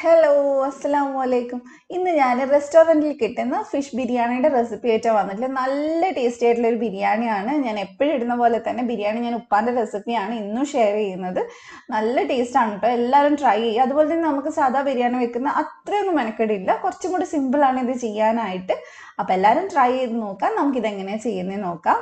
hello അസ്സലാമു അലൈക്കും ഇന്ന് ഞാൻ റെസ്റ്റോറൻറ്റിൽ കിട്ടുന്ന ഫിഷ് ബിരിയാണിയുടെ റെസിപ്പി ആയിട്ടാണ് വന്നിട്ടുള്ളത് നല്ല ടേസ്റ്റി ആയിട്ടുള്ള ഒരു ബിരിയാണിയാണ് ഞാൻ എപ്പോഴും ഇടുന്ന പോലെ തന്നെ ബിരിയാണി ഞാൻ ഉപ്പാൻ്റെ റെസിപ്പിയാണ് ഇന്നും ഷെയർ ചെയ്യുന്നത് നല്ല ടേസ്റ്റ് ആണ് കേട്ടോ എല്ലാവരും ട്രൈ ചെയ്യുക അതുപോലെ തന്നെ നമുക്ക് സാധാ ബിരിയാണി വെക്കുന്ന അത്രയൊന്നും മെനക്കെടില്ല കുറച്ചും കൂടി സിമ്പിളാണ് ഇത് ചെയ്യാനായിട്ട് അപ്പോൾ എല്ലാവരും ട്രൈ ചെയ്ത് നോക്കാം നമുക്കിത് എങ്ങനെയാണ് ചെയ്യുന്നത് നോക്കാം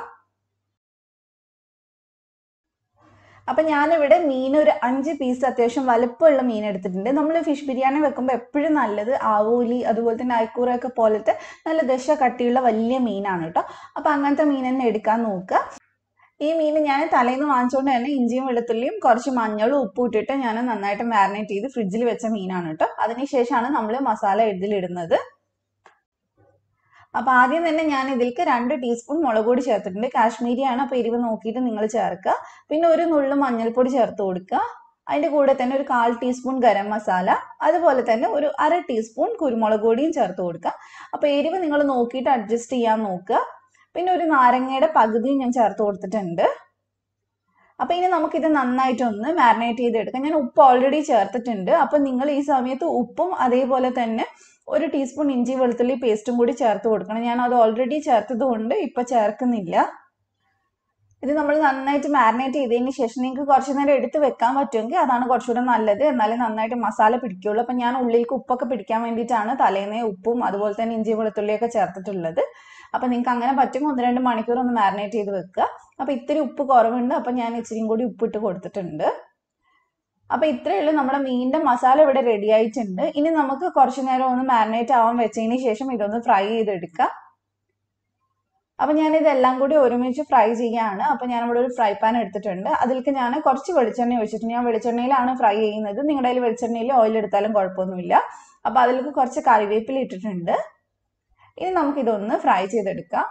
അപ്പം ഞാനിവിടെ മീൻ ഒരു അഞ്ച് പീസ് അത്യാവശ്യം വലുപ്പമുള്ള മീൻ എടുത്തിട്ടുണ്ട് നമ്മൾ ഫിഷ് ബിരിയാണി വെക്കുമ്പോൾ എപ്പോഴും നല്ലത് ആവോലി അതുപോലെ തന്നെ അയക്കൂറയൊക്കെ പോലത്തെ നല്ല ദശ കട്ടിയുള്ള വലിയ മീനാണ് കേട്ടോ അപ്പം അങ്ങനത്തെ മീൻ തന്നെ എടുക്കാൻ നോക്കുക ഈ മീൻ ഞാൻ തലേന്ന് വാങ്ങിച്ചുകൊണ്ട് തന്നെ ഇഞ്ചിയും വെളുത്തുള്ളിയും കുറച്ച് മഞ്ഞളും ഉപ്പും ഇട്ടിട്ട് ഞാൻ നന്നായിട്ട് മാരിനേറ്റ് ചെയ്ത് ഫ്രിഡ്ജിൽ വെച്ച മീനാണ് കേട്ടോ അതിനുശേഷമാണ് നമ്മൾ മസാല ഇതിലിടുന്നത് അപ്പൊ ആദ്യം തന്നെ ഞാൻ ഇതിലേക്ക് രണ്ട് ടീസ്പൂൺ മുളക് പൊടി ചേർത്തിട്ടുണ്ട് കാശ്മീരിയാണ് അപ്പൊ എരിവ് നോക്കിയിട്ട് നിങ്ങൾ ചേർക്കുക പിന്നെ ഒരു നുള്ളു മഞ്ഞൾപ്പൊടി ചേർത്ത് കൊടുക്കുക അതിന്റെ കൂടെ തന്നെ ഒരു കാൽ ടീസ്പൂൺ ഗരം മസാല അതുപോലെ തന്നെ ഒരു അര ടീസ്പൂൺ കുരുമുളക് പൊടിയും ചേർത്ത് കൊടുക്കുക അപ്പൊ എരിവ് നിങ്ങൾ നോക്കിയിട്ട് അഡ്ജസ്റ്റ് ചെയ്യാൻ നോക്കുക പിന്നെ ഒരു നാരങ്ങയുടെ പകുതിയും ഞാൻ ചേർത്ത് കൊടുത്തിട്ടുണ്ട് അപ്പൊ ഇനി നമുക്കിത് നന്നായിട്ടൊന്ന് മാരിനേറ്റ് ചെയ്തെടുക്കാം ഞാൻ ഉപ്പ് ഓൾറെഡി ചേർത്തിട്ടുണ്ട് അപ്പൊ നിങ്ങൾ ഈ സമയത്ത് ഉപ്പും അതേപോലെ തന്നെ ഒരു ടീസ്പൂൺ ഇഞ്ചി വെളുത്തുള്ളി പേസ്റ്റും കൂടി ചേർത്ത് കൊടുക്കണം ഞാൻ അത് ഓൾറെഡി ചേർത്തത് കൊണ്ട് ഇപ്പൊ ചേർക്കുന്നില്ല ഇത് നമ്മൾ നന്നായിട്ട് മാരിനേറ്റ് ചെയ്തതിന് ശേഷം നിങ്ങൾക്ക് കുറച്ച് നേരം എടുത്ത് വെക്കാൻ പറ്റുമെങ്കിൽ അതാണ് കുറച്ചുകൂടെ നല്ലത് എന്നാലേ നന്നായിട്ട് മസാല പിടിക്കുള്ളൂ അപ്പം ഞാൻ ഉള്ളിലേക്ക് ഉപ്പൊക്കെ പിടിക്കാൻ വേണ്ടിയിട്ടാണ് തലേന്നേ ഉപ്പും അതുപോലെ തന്നെ ഇഞ്ചി വെളുത്തുള്ളിയൊക്കെ ചേർത്തിട്ടുള്ളത് അപ്പം നിങ്ങൾക്ക് അങ്ങനെ പറ്റുമ്പോൾ ഒന്ന് രണ്ട് മണിക്കൂർ ഒന്ന് മാരിനേറ്റ് ചെയ്ത് വെക്കുക അപ്പം ഇത്തിരി ഉപ്പ് കുറവുണ്ട് അപ്പം ഞാൻ ഇച്ചിരിയും കൂടി ഉപ്പിട്ട് കൊടുത്തിട്ടുണ്ട് അപ്പൊ ഇത്രയേ ഉള്ളൂ നമ്മുടെ മീനിന്റെ മസാല ഇവിടെ റെഡി ആയിട്ടുണ്ട് ഇനി നമുക്ക് കുറച്ചു നേരം ഒന്ന് മാരിനേറ്റ് ആവാൻ വെച്ചതിന് ശേഷം ഇതൊന്ന് ഫ്രൈ ചെയ്തെടുക്കാം അപ്പൊ ഞാൻ ഇതെല്ലാം കൂടി ഒരുമിച്ച് ഫ്രൈ ചെയ്യാണ് അപ്പൊ ഞാൻ ഇവിടെ ഒരു ഫ്രൈ പാൻ എടുത്തിട്ടുണ്ട് അതിലേക്ക് ഞാൻ കുറച്ച് വെളിച്ചെണ്ണ ഒഴിച്ചിട്ടുണ്ട് ഞാൻ വെളിച്ചെണ്ണയിലാണ് ഫ്രൈ ചെയ്യുന്നത് നിങ്ങളുടെ കയ്യിൽ വെളിച്ചെണ്ണയിൽ ഓയിൽ എടുത്താലും കുഴപ്പമൊന്നുമില്ല അപ്പൊ അതിലേക്ക് കുറച്ച് കറിവേപ്പില ഇട്ടിട്ടുണ്ട് ഇനി നമുക്ക് ഇതൊന്ന് ഫ്രൈ ചെയ്തെടുക്കാം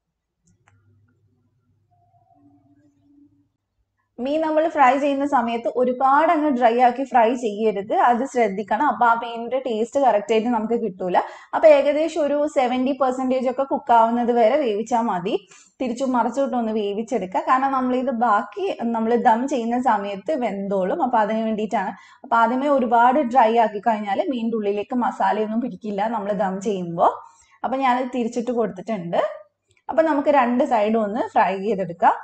മീൻ നമ്മൾ ഫ്രൈ ചെയ്യുന്ന സമയത്ത് ഒരുപാട് അങ്ങ് ഡ്രൈ ആക്കി ഫ്രൈ ചെയ്യരുത് അത് ശ്രദ്ധിക്കണം അപ്പൊ ആ മീനിന്റെ ടേസ്റ്റ് കറക്റ്റ് ആയിട്ട് നമുക്ക് കിട്ടൂല അപ്പൊ ഏകദേശം ഒരു സെവന്റി പെർസെന്റേജ് ഒക്കെ കുക്ക് ആവുന്നത് വരെ വേവിച്ചാൽ മതി തിരിച്ചും മറച്ചുവിട്ടും ഒന്ന് വേവിച്ചെടുക്കുക കാരണം നമ്മൾ ഇത് ബാക്കി നമ്മൾ ദം ചെയ്യുന്ന സമയത്ത് വെന്തോളും അപ്പൊ അതിന് വേണ്ടിയിട്ടാണ് അപ്പൊ ആദ്യമേ ഒരുപാട് ഡ്രൈ ആക്കി കഴിഞ്ഞാൽ മീനിന്റെ ഉള്ളിലേക്ക് മസാലയൊന്നും പിടിക്കില്ല നമ്മൾ ദം ചെയ്യുമ്പോൾ അപ്പൊ ഞാനത് തിരിച്ചിട്ട് കൊടുത്തിട്ടുണ്ട് അപ്പൊ നമുക്ക് രണ്ട് സൈഡും ഒന്ന് ഫ്രൈ ചെയ്തെടുക്കാം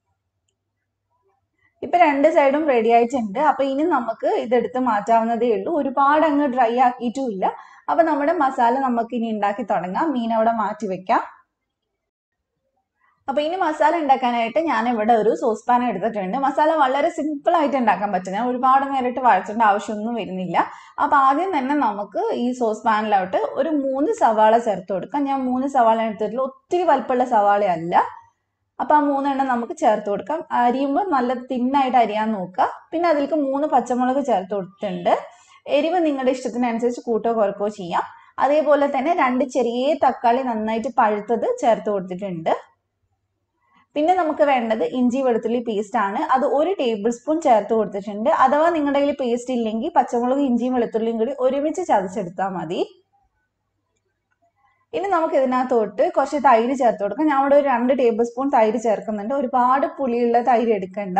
ഇപ്പൊ രണ്ട് സൈഡും റെഡി ആയിട്ടുണ്ട് അപ്പൊ ഇനി നമുക്ക് ഇതെടുത്ത് മാറ്റാവുന്നതേ ഉള്ളൂ ഒരുപാട് അങ്ങ് ഡ്രൈ ആക്കിയിട്ടുമില്ല അപ്പൊ നമ്മുടെ മസാല നമുക്ക് ഇനി ഉണ്ടാക്കി തുടങ്ങാം മീൻ അവിടെ മാറ്റി വെക്കാം അപ്പൊ ഇനി മസാല ഉണ്ടാക്കാനായിട്ട് ഞാൻ ഇവിടെ ഒരു സോസ് പാൻ എടുത്തിട്ടുണ്ട് മസാല വളരെ സിമ്പിൾ ആയിട്ട് ഉണ്ടാക്കാൻ പറ്റും ഞാൻ ഒരുപാട് നേരിട്ട് വഴച്ചേണ്ട ആവശ്യമൊന്നും വരുന്നില്ല അപ്പൊ ആദ്യം തന്നെ നമുക്ക് ഈ സോസ് പാനിലോട്ട് ഒരു മൂന്ന് സവാള ചേർത്ത് കൊടുക്കാം ഞാൻ മൂന്ന് സവാള എടുത്തിട്ടുള്ള ഒത്തിരി വലുപ്പമുള്ള സവാളയല്ല അപ്പൊ ആ മൂന്നെണ്ണം നമുക്ക് ചേർത്ത് കൊടുക്കാം അരിയുമ്പോൾ നല്ല തിന്നായിട്ട് അരിയാൻ നോക്കുക പിന്നെ അതിലേക്ക് മൂന്ന് പച്ചമുളക് ചേർത്ത് കൊടുത്തിട്ടുണ്ട് എരിവ് നിങ്ങളുടെ ഇഷ്ടത്തിനനുസരിച്ച് കൂട്ടോ കുറക്കോ ചെയ്യാം അതേപോലെ തന്നെ രണ്ട് ചെറിയ തക്കാളി നന്നായിട്ട് പഴുത്തത് ചേർത്ത് കൊടുത്തിട്ടുണ്ട് പിന്നെ നമുക്ക് വേണ്ടത് ഇഞ്ചി വെളുത്തുള്ളി പേസ്റ്റ് ആണ് അത് ഒരു ടേബിൾ സ്പൂൺ ചേർത്ത് കൊടുത്തിട്ടുണ്ട് അഥവാ നിങ്ങളുടെ കയ്യിൽ പേസ്റ്റ് ഇല്ലെങ്കിൽ പച്ചമുളക് ഇഞ്ചിയും വെളുത്തുള്ളിയും കൂടി ഒരുമിച്ച് ചതച്ചെടുത്താൽ മതി ഇനി നമുക്ക് ഇതിനകത്തോട്ട് കുറച്ച് തൈര് ചേർത്ത് കൊടുക്കാം ഞാൻ ഇവിടെ ഒരു രണ്ട് ടേബിൾ സ്പൂൺ തൈര് ചേർക്കുന്നുണ്ട് ഒരുപാട് പുളിയുള്ള തൈര് എടുക്കണ്ട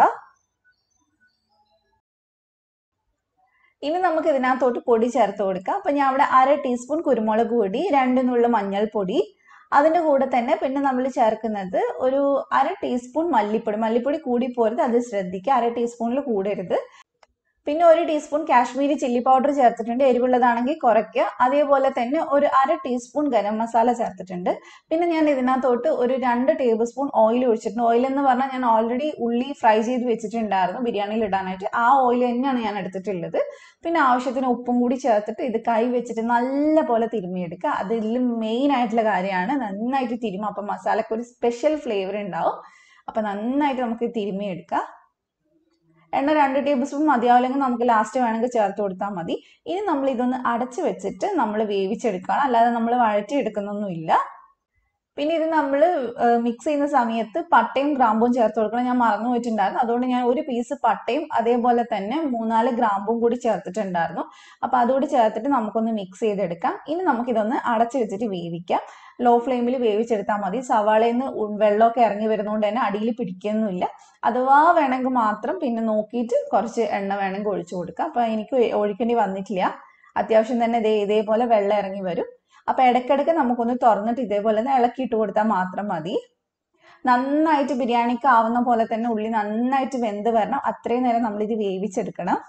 ഇനി നമുക്ക് ഇതിനകത്തോട്ട് പൊടി ചേർത്ത് കൊടുക്കാം അപ്പൊ ഞാൻ അവിടെ അര ടീസ്പൂൺ കുരുമുളക് പൊടി രണ്ട് നുള്ള മഞ്ഞൾപ്പൊടി അതിന്റെ കൂടെ തന്നെ പിന്നെ നമ്മൾ ചേർക്കുന്നത് ഒരു അര ടീസ്പൂൺ മല്ലിപ്പൊടി മല്ലിപ്പൊടി കൂടി പോരുത് അത് ശ്രദ്ധിക്കുക അര ടീസ്പൂണിൽ കൂടരുത് പിന്നെ ഒരു ടീസ്പൂൺ കാശ്മീരി ചില്ലി പൗഡർ ചേർത്തിട്ടുണ്ട് എരിവുള്ളതാണെങ്കിൽ കുറയ്ക്കുക അതേപോലെ തന്നെ ഒരു അര ടീസ്പൂൺ ഗരം മസാല ചേർത്തിട്ടുണ്ട് പിന്നെ ഞാൻ ഇതിനകത്തോട്ട് ഒരു രണ്ട് ടേബിൾ സ്പൂൺ ഓയിൽ ഒഴിച്ചിട്ടുണ്ട് ഓയിൽ എന്ന് പറഞ്ഞാൽ ഞാൻ ഓൾറെഡി ഉള്ളി ഫ്രൈ ചെയ്ത് വെച്ചിട്ടുണ്ടായിരുന്നു ബിരിയാണിയിൽ ഇടാനായിട്ട് ആ ഓയിൽ തന്നെയാണ് ഞാൻ എടുത്തിട്ടുള്ളത് പിന്നെ ആവശ്യത്തിന് ഉപ്പും കൂടി ചേർത്തിട്ട് ഇത് കൈ വെച്ചിട്ട് നല്ല പോലെ തിരുമ്മിയെടുക്കുക അതിൽ മെയിൻ ആയിട്ടുള്ള കാര്യമാണ് നന്നായിട്ട് തിരുമ്മും അപ്പം മസാലക്ക് ഒരു സ്പെഷ്യൽ ഫ്ലേവർ ഉണ്ടാവും അപ്പം നന്നായിട്ട് നമുക്ക് തിരുമ്മിയെടുക്കാം എണ്ണ രണ്ട് ടേബിൾ സ്പൂൺ മതിയാവില്ലെങ്കിൽ നമുക്ക് ലാസ്റ്റ് വേണമെങ്കിൽ ചേർത്ത് കൊടുത്താൽ മതി ഇനി നമ്മൾ ഇതൊന്ന് അടച്ചു വെച്ചിട്ട് നമ്മൾ വേവിച്ചെടുക്കണം അല്ലാതെ നമ്മൾ വഴറ്റിയെടുക്കുന്നൊന്നുമില്ല പിന്നെ ഇത് നമ്മൾ മിക്സ് ചെയ്യുന്ന സമയത്ത് പട്ടയും ഗ്രാമ്പും ചേർത്ത് കൊടുക്കണം ഞാൻ മറന്നു പോയിട്ടുണ്ടായിരുന്നു അതുകൊണ്ട് ഞാൻ ഒരു പീസ് പട്ടയും അതേപോലെ തന്നെ മൂന്നാല് ഗ്രാമ്പും കൂടി ചേർത്തിട്ടുണ്ടായിരുന്നു അപ്പോൾ അതുകൂടി ചേർത്തിട്ട് നമുക്കൊന്ന് മിക്സ് ചെയ്തെടുക്കാം ഇനി നമുക്കിതൊന്ന് അടച്ചു വെച്ചിട്ട് വേവിക്കാം ലോ ഫ്ലെയിമിൽ വേവിച്ചെടുത്താൽ മതി സവാളയിൽ നിന്ന് വെള്ളമൊക്കെ ഇറങ്ങി വരുന്നതുകൊണ്ട് തന്നെ അടിയിൽ പിടിക്കൊന്നുമില്ല അഥവാ വേണമെങ്കിൽ മാത്രം പിന്നെ നോക്കിയിട്ട് കുറച്ച് എണ്ണ വേണമെങ്കിൽ ഒഴിച്ചു കൊടുക്കാം അപ്പോൾ എനിക്ക് ഒഴിക്കേണ്ടി വന്നിട്ടില്ല അത്യാവശ്യം തന്നെ ഇതേ ഇതേപോലെ വെള്ളം ഇറങ്ങി വരും അപ്പൊ ഇടയ്ക്കിടയ്ക്ക് നമുക്കൊന്ന് തുറന്നിട്ട് ഇതേപോലെ ഒന്ന് ഇളക്കിയിട്ട് കൊടുത്താൽ മാത്രം മതി നന്നായിട്ട് ബിരിയാണിക്ക് ആവുന്ന പോലെ തന്നെ ഉള്ളി നന്നായിട്ട് വെന്ത് വരണം അത്രയും നേരം നമ്മൾ ഇത് വേവിച്ചെടുക്കണം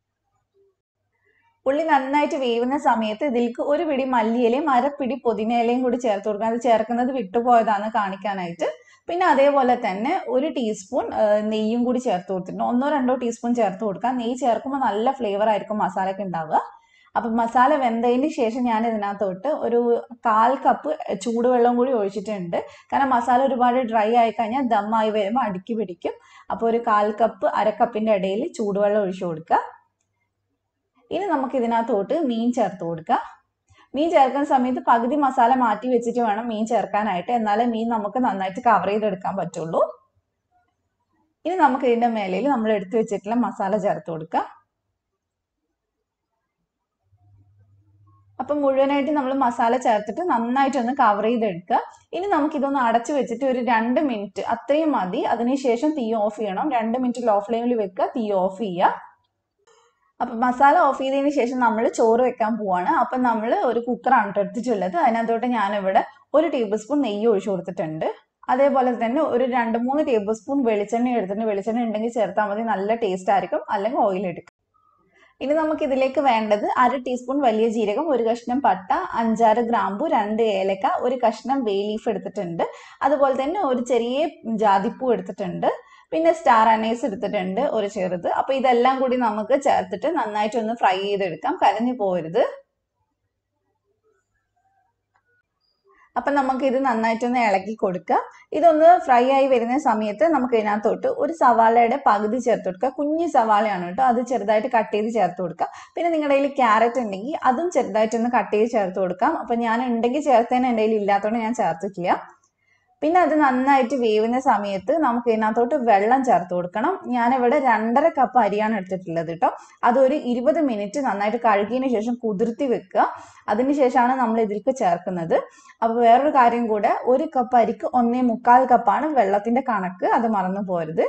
ഉള്ളി നന്നായിട്ട് വേവുന്ന സമയത്ത് ഇതിലേക്ക് ഒരു പിടി മല്ലിയിലയും അരപ്പിടി പുതിനയിലയും കൂടി ചേർത്ത് കൊടുക്കണം അത് ചേർക്കുന്നത് വിട്ടുപോയതാണ് കാണിക്കാനായിട്ട് പിന്നെ അതേപോലെ തന്നെ ഒരു ടീസ്പൂൺ നെയ്യും കൂടി ചേർത്ത് കൊടുത്തിട്ടുണ്ട് ഒന്നോ രണ്ടോ ടീസ്പൂൺ ചേർത്ത് കൊടുക്കാം നെയ്യ് ചേർക്കുമ്പോൾ നല്ല ഫ്ലേവർ ആയിരിക്കും മസാലയ്ക്ക് ഉണ്ടാവുക അപ്പൊ മസാല വെന്തതിന് ശേഷം ഞാൻ ഇതിനകത്തോട്ട് ഒരു കാൽ കപ്പ് ചൂടുവെള്ളം കൂടി ഒഴിച്ചിട്ടുണ്ട് കാരണം മസാല ഒരുപാട് ഡ്രൈ ആയി കഴിഞ്ഞാൽ ദമ്മായി വരുമ്പോൾ അടുക്കി പിടിക്കും അപ്പോൾ ഒരു കാൽ കപ്പ് അര കപ്പിന്റെ ഇടയിൽ ചൂടുവെള്ളം ഒഴിച്ചു കൊടുക്കുക ഇനി നമുക്ക് ഇതിനകത്തോട്ട് മീൻ ചേർത്ത് കൊടുക്കാം മീൻ ചേർക്കുന്ന സമയത്ത് പകുതി മസാല മാറ്റി വെച്ചിട്ട് വേണം മീൻ ചേർക്കാനായിട്ട് എന്നാലേ മീൻ നമുക്ക് നന്നായിട്ട് കവർ ചെയ്തെടുക്കാൻ പറ്റുള്ളൂ ഇനി നമുക്ക് ഇതിന്റെ മേലയിൽ നമ്മൾ എടുത്തു വെച്ചിട്ടുള്ള മസാല ചേർത്ത് കൊടുക്കാം അപ്പം മുഴുവനായിട്ട് നമ്മൾ മസാല ചേർത്തിട്ട് നന്നായിട്ടൊന്ന് കവർ ചെയ്തെടുക്കുക ഇനി നമുക്ക് ഇതൊന്ന് അടച്ചു വെച്ചിട്ട് ഒരു രണ്ട് മിനിറ്റ് അത്രയും മതി അതിനുശേഷം തീ ഓഫ് ചെയ്യണം രണ്ട് മിനിറ്റ് ലോ ഫ്ലെയിമിൽ വെക്കുക തീ ഓഫ് ചെയ്യുക അപ്പൊ മസാല ഓഫ് ചെയ്തതിന് ശേഷം നമ്മൾ ചോറ് വെക്കാൻ പോവാണ് അപ്പൊ നമ്മൾ ഒരു കുക്കറാണ് കേട്ടോ എടുത്തിട്ടുള്ളത് അതിനകത്തോട്ട് ഞാനിവിടെ ഒരു ടേബിൾ സ്പൂൺ നെയ്യ് ഒഴിച്ചു കൊടുത്തിട്ടുണ്ട് അതേപോലെ തന്നെ ഒരു രണ്ട് മൂന്ന് ടേബിൾ സ്പൂൺ വെളിച്ചെണ്ണ എടുത്തിട്ടുണ്ട് വെളിച്ചെണ്ണ ഉണ്ടെങ്കിൽ ചേർത്താൽ മതി നല്ല ടേസ്റ്റ് ആയിരിക്കും അല്ലെങ്കിൽ ഓയിൽ എടുക്കും ഇനി നമുക്ക് ഇതിലേക്ക് വേണ്ടത് അര ടീസ്പൂൺ വലിയ ജീരകം ഒരു കഷ്ണം പട്ട അഞ്ചാറ് ഗ്രാമ്പു രണ്ട് ഏലക്ക ഒരു കഷ്ണം ബേ ലീഫ് എടുത്തിട്ടുണ്ട് അതുപോലെ തന്നെ ഒരു ചെറിയ ജാതിപ്പൂ എടുത്തിട്ടുണ്ട് പിന്നെ സ്റ്റാർ അനൈസ് എടുത്തിട്ടുണ്ട് ഒരു ചെറുത് അപ്പൊ ഇതെല്ലാം കൂടി നമുക്ക് ചേർത്തിട്ട് നന്നായിട്ട് ഒന്ന് ഫ്രൈ ചെയ്തെടുക്കാം കരഞ്ഞു പോരുത് അപ്പൊ നമുക്ക് ഇത് നന്നായിട്ടൊന്ന് ഇളക്കി കൊടുക്കുക ഇതൊന്ന് ഫ്രൈ ആയി വരുന്ന സമയത്ത് നമുക്ക് ഇതിനകത്തോട്ട് ഒരു സവാളയുടെ പകുതി ചേർത്ത് കൊടുക്കുക കുഞ്ഞു സവാളയാണ് കേട്ടോ അത് ചെറുതായിട്ട് കട്ട് ചെയ്ത് ചേർത്ത് കൊടുക്കുക പിന്നെ നിങ്ങളുടെ കയ്യിൽ ക്യാരറ്റ് ഉണ്ടെങ്കിൽ അതും ചെറുതായിട്ടൊന്ന് കട്ട് ചെയ്ത് ചേർത്ത് കൊടുക്കാം അപ്പൊ ഞാൻ ഉണ്ടെങ്കിൽ ചേർത്തതിന് എൻ്റെ കയ്യിൽ ഇല്ലാത്തതുകൊണ്ട് ഞാൻ ചേർത്തിട്ടില്ല പിന്നെ അത് നന്നായിട്ട് വേവുന്ന സമയത്ത് നമുക്ക് ഇതിനകത്തോട്ട് വെള്ളം ചേർത്ത് കൊടുക്കണം ഞാനിവിടെ രണ്ടര കപ്പ് അരിയാണ് എടുത്തിട്ടുള്ളത് കേട്ടോ അതൊരു ഇരുപത് മിനിറ്റ് നന്നായിട്ട് കഴുകിയതിന് ശേഷം കുതിർത്തി വെക്കുക അതിനുശേഷമാണ് നമ്മൾ ഇതിലേക്ക് ചേർക്കുന്നത് അപ്പോൾ വേറൊരു കാര്യം കൂടെ ഒരു കപ്പ് അരിക്ക് ഒന്നേ മുക്കാൽ കപ്പാണ് വെള്ളത്തിന്റെ കണക്ക് അത് മറന്നു പോരുത്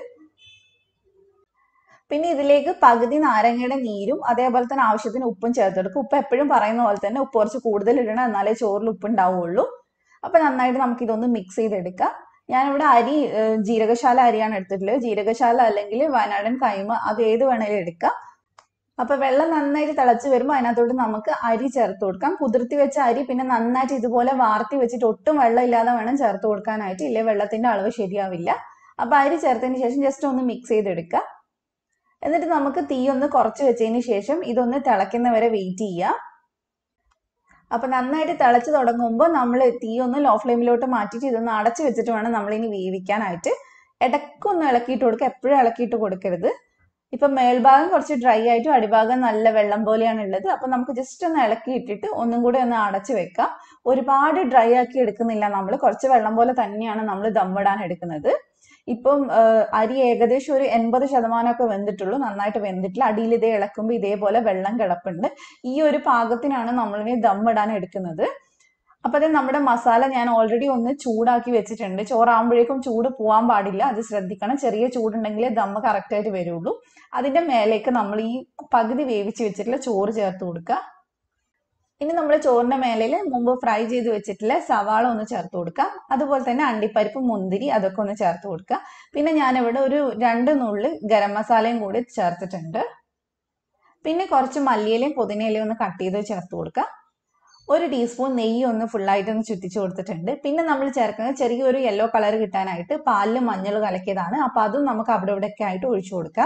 പിന്നെ ഇതിലേക്ക് പകുതി നാരങ്ങയുടെ നീരും അതേപോലെ തന്നെ ആവശ്യത്തിന് ഉപ്പും ചേർത്തെടുക്കും ഉപ്പ് എപ്പോഴും പറയുന്ന പോലെ തന്നെ ഉപ്പ് കുറച്ച് കൂടുതൽ ഇടണം എന്നാലേ ചോറിൽ ഉപ്പ് ഉണ്ടാവുള്ളൂ അപ്പൊ നന്നായിട്ട് നമുക്ക് ഇതൊന്ന് മിക്സ് ചെയ്തെടുക്കാം ഞാനിവിടെ അരി ജീരകശാല അരിയാണ് എടുത്തിട്ടുള്ളത് ജീരകശാല അല്ലെങ്കിൽ വയനാടൻ കൈമ അത് ഏത് വേണേലും എടുക്കാം അപ്പൊ വെള്ളം നന്നായിട്ട് തിളച്ച് വരുമ്പോൾ അതിനകത്തോട്ട് നമുക്ക് അരി ചേർത്ത് കൊടുക്കാം കുതിർത്തി വെച്ച അരി പിന്നെ നന്നായിട്ട് ഇതുപോലെ വാർത്തി വെച്ചിട്ട് ഒട്ടും വെള്ളം ഇല്ലാതെ വേണം ചേർത്ത് കൊടുക്കാനായിട്ട് ഇല്ലേ വെള്ളത്തിന്റെ അളവ് ശരിയാവില്ല അപ്പൊ അരി ചേർത്തതിന് ശേഷം ജസ്റ്റ് ഒന്ന് മിക്സ് ചെയ്തെടുക്കുക എന്നിട്ട് നമുക്ക് തീ ഒന്ന് കുറച്ച് വെച്ചതിന് ശേഷം ഇതൊന്ന് തിളയ്ക്കുന്നവരെ വെയിറ്റ് ചെയ്യാം അപ്പൊ നന്നായിട്ട് തിളച്ച് തുടങ്ങുമ്പോൾ നമ്മൾ തീ ഒന്ന് ലോ ഫ്ലെയിമിലോട്ട് മാറ്റിയിട്ട് ഇതൊന്ന് അടച്ചു വെച്ചിട്ട് വേണം നമ്മൾ ഇനി വേവിക്കാനായിട്ട് ഇടയ്ക്കൊന്ന് ഇളക്കിയിട്ട് കൊടുക്കുക എപ്പോഴും ഇളക്കിയിട്ട് കൊടുക്കരുത് ഇപ്പൊ മേൽഭാഗം കുറച്ച് ഡ്രൈ ആയിട്ടും അടിഭാഗം നല്ല വെള്ളം പോലെയാണ് ഉള്ളത് അപ്പൊ നമുക്ക് ജസ്റ്റ് ഒന്ന് ഇളക്കി ഇട്ടിട്ട് ഒന്നും കൂടി ഒന്ന് അടച്ചു വെക്കാം ഒരുപാട് ഡ്രൈ ആക്കി എടുക്കുന്നില്ല നമ്മൾ കുറച്ച് വെള്ളം പോലെ തന്നെയാണ് നമ്മൾ ദമ്മിടാൻ എടുക്കുന്നത് ഇപ്പം അരി ഏകദേശം ഒരു എൺപത് ശതമാനമൊക്കെ വെന്തിട്ടുള്ളൂ നന്നായിട്ട് വെന്തിട്ടില്ല അടിയിൽ ഇതേ ഇളക്കുമ്പോൾ ഇതേപോലെ വെള്ളം കിടപ്പുണ്ട് ഈ ഒരു പാകത്തിനാണ് നമ്മളിനി ദമ്മിടാൻ എടുക്കുന്നത് അപ്പൊ അത് നമ്മുടെ മസാല ഞാൻ ഓൾറെഡി ഒന്ന് ചൂടാക്കി വെച്ചിട്ടുണ്ട് ചോറാകുമ്പോഴേക്കും ചൂട് പോകാൻ പാടില്ല അത് ശ്രദ്ധിക്കണം ചെറിയ ചൂടുണ്ടെങ്കിലേ ദമ്മ് കറക്റ്റ് ആയിട്ട് വരുള്ളൂ അതിന്റെ മേലേക്ക് നമ്മൾ ഈ പകുതി വേവിച്ച് വെച്ചിട്ടുള്ള ചോറ് ചേർത്ത് കൊടുക്കുക ഇനി നമ്മൾ ചോറിന്റെ മേലയിൽ മുമ്പ് ഫ്രൈ ചെയ്ത് വെച്ചിട്ടുള്ള സവാള ഒന്ന് ചേർത്ത് കൊടുക്കാം അതുപോലെ തന്നെ അണ്ടിപ്പരിപ്പ് മുന്തിരി അതൊക്കെ ഒന്ന് ചേർത്ത് കൊടുക്കുക പിന്നെ ഞാനിവിടെ ഒരു രണ്ട് നുള്ളി ഗരം മസാലയും കൂടി ചേർത്തിട്ടുണ്ട് പിന്നെ കുറച്ച് മല്ലിയിലയും പുതിനയിലയും ഒന്ന് കട്ട് ചെയ്ത് ചേർത്ത് കൊടുക്കുക ഒരു ടീസ്പൂൺ നെയ്യ് ഒന്ന് ഫുള്ളായിട്ട് ഒന്ന് ചുറ്റിച്ചു കൊടുത്തിട്ടുണ്ട് പിന്നെ നമ്മൾ ചേർക്കുന്നത് ചെറിയൊരു യെല്ലോ കളർ കിട്ടാനായിട്ട് പാലിൽ മഞ്ഞൾ കലക്കിയതാണ് അപ്പൊ അതും നമുക്ക് അവിടെ ഇവിടെയൊക്കെ ആയിട്ട് ഒഴിച്ചു കൊടുക്കാം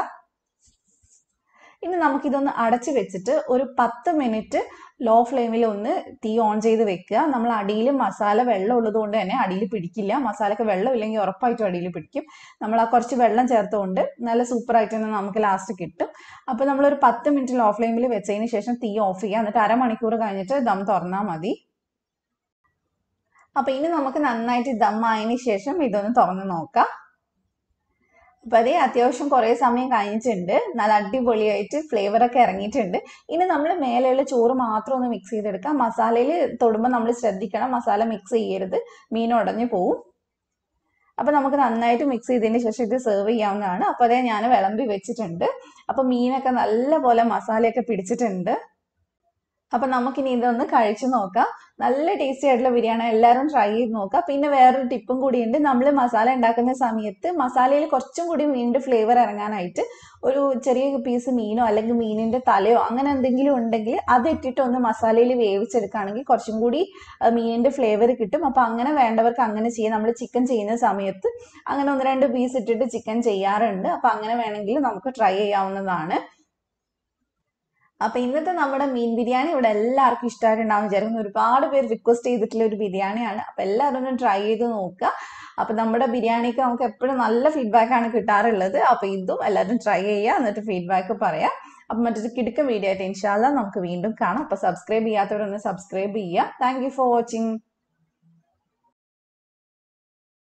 ഇനി നമുക്കിതൊന്ന് അടച്ചു വെച്ചിട്ട് ഒരു പത്ത് മിനിറ്റ് ലോ ഫ്ലെയിമിൽ ഒന്ന് തീ ഓൺ ചെയ്ത് വെക്കുക നമ്മൾ അടിയിൽ മസാല വെള്ളം ഉള്ളത് കൊണ്ട് തന്നെ അടിയിൽ പിടിക്കില്ല മസാലക്ക് വെള്ളം ഇല്ലെങ്കിൽ ഉറപ്പായിട്ടും അടിയിൽ പിടിക്കും നമ്മൾ ആ കുറച്ച് വെള്ളം ചേർത്തുകൊണ്ട് നല്ല സൂപ്പർ ആയിട്ട് തന്നെ നമുക്ക് ലാസ്റ്റ് കിട്ടും അപ്പോൾ നമ്മളൊരു പത്ത് മിനിറ്റ് ലോ ഫ്ലെയിമിൽ വെച്ചതിന് ശേഷം തീ ഓഫ് ചെയ്യുക എന്നിട്ട് അരമണിക്കൂർ കഴിഞ്ഞിട്ട് ദം തുറന്നാൽ മതി അപ്പൊ ഇനി നമുക്ക് നന്നായിട്ട് ദം ആയതിനു ശേഷം ഇതൊന്ന് തുറന്ന് നോക്കാം അപ്പൊ അതേ അത്യാവശ്യം കുറെ സമയം കഴിഞ്ഞിട്ടുണ്ട് നല്ല അടിപൊളിയായിട്ട് ഫ്ലേവർ ഒക്കെ ഇറങ്ങിയിട്ടുണ്ട് ഇനി നമ്മൾ മേലെയുള്ള ചോറ് മാത്രം ഒന്ന് മിക്സ് ചെയ്തെടുക്കാം മസാലയിൽ തൊടുമ്പോൾ നമ്മൾ ശ്രദ്ധിക്കണം മസാല മിക്സ് ചെയ്യരുത് മീൻ ഉടഞ്ഞു പോവും അപ്പൊ നമുക്ക് നന്നായിട്ട് മിക്സ് ചെയ്തതിന് ശേഷം ഇത് സെർവ് ചെയ്യാവുന്നതാണ് അപ്പൊ അതേ ഞാൻ വിളമ്പി വെച്ചിട്ടുണ്ട് അപ്പൊ മീനൊക്കെ നല്ല പോലെ മസാലയൊക്കെ പിടിച്ചിട്ടുണ്ട് അപ്പൊ നമുക്കിനി ഇതൊന്ന് കഴിച്ചു നോക്കാം നല്ല ടേസ്റ്റി ആയിട്ടുള്ള ബിരിയാണി എല്ലാവരും ട്രൈ ചെയ്ത് നോക്കുക പിന്നെ വേറൊരു ടിപ്പും കൂടിയുണ്ട് നമ്മൾ മസാല ഉണ്ടാക്കുന്ന സമയത്ത് മസാലയിൽ കുറച്ചും കൂടി മീനിന്റെ ഫ്ലേവർ ഇറങ്ങാനായിട്ട് ഒരു ചെറിയ പീസ് മീനോ അല്ലെങ്കിൽ മീനിന്റെ തലയോ അങ്ങനെ എന്തെങ്കിലും ഉണ്ടെങ്കിൽ അത് ഇട്ടിട്ട് ഒന്ന് മസാലയിൽ വേവിച്ചെടുക്കുകയാണെങ്കിൽ കുറച്ചും കൂടി ആ, മീനിന്റെ ഫ്ലേവർ കിട്ടും അപ്പൊ അങ്ങനെ വേണ്ടവർക്ക് അങ്ങനെ ചെയ്യാം നമ്മൾ ചിക്കൻ ചെയ്യുന്ന സമയത്ത് അങ്ങനെ ഒന്ന് രണ്ട് പീസ് ഇട്ടിട്ട് ചിക്കൻ ചെയ്യാറുണ്ട് അപ്പൊ അങ്ങനെ വേണമെങ്കിൽ നമുക്ക് ട്രൈ ചെയ്യാവുന്നതാണ് അപ്പൊ ഇന്നത്തെ നമ്മുടെ മീൻ ബിരിയാണി ഇവിടെ എല്ലാവർക്കും ഇഷ്ടമായിട്ടുണ്ടാവും വിചാരിക്കുന്നു ഒരുപാട് പേര് റിക്വസ്റ്റ് ചെയ്തിട്ടുള്ള ഒരു ബിരിയാണിയാണ് അപ്പൊ എല്ലാവരും ഒന്ന് ട്രൈ ചെയ്ത് നോക്കുക അപ്പൊ നമ്മുടെ ബിരിയാണിക്ക് നമുക്ക് എപ്പോഴും നല്ല ഫീഡ്ബാക്ക് ആണ് കിട്ടാറുള്ളത് അപ്പൊ ഇതും എല്ലാവരും ട്രൈ ചെയ്യുക എന്നിട്ട് ഫീഡ്ബാക്ക് പറയാം അപ്പൊ മറ്റൊരു കിടുക്ക വീഡിയോ ആയിട്ട് ഇൻഷാല്ല നമുക്ക് വീണ്ടും കാണാം അപ്പൊ സബ്സ്ക്രൈബ് ചെയ്യാത്തവരൊന്ന് സബ്സ്ക്രൈബ് ചെയ്യുക താങ്ക് യു ഫോർ വാച്ചിങ്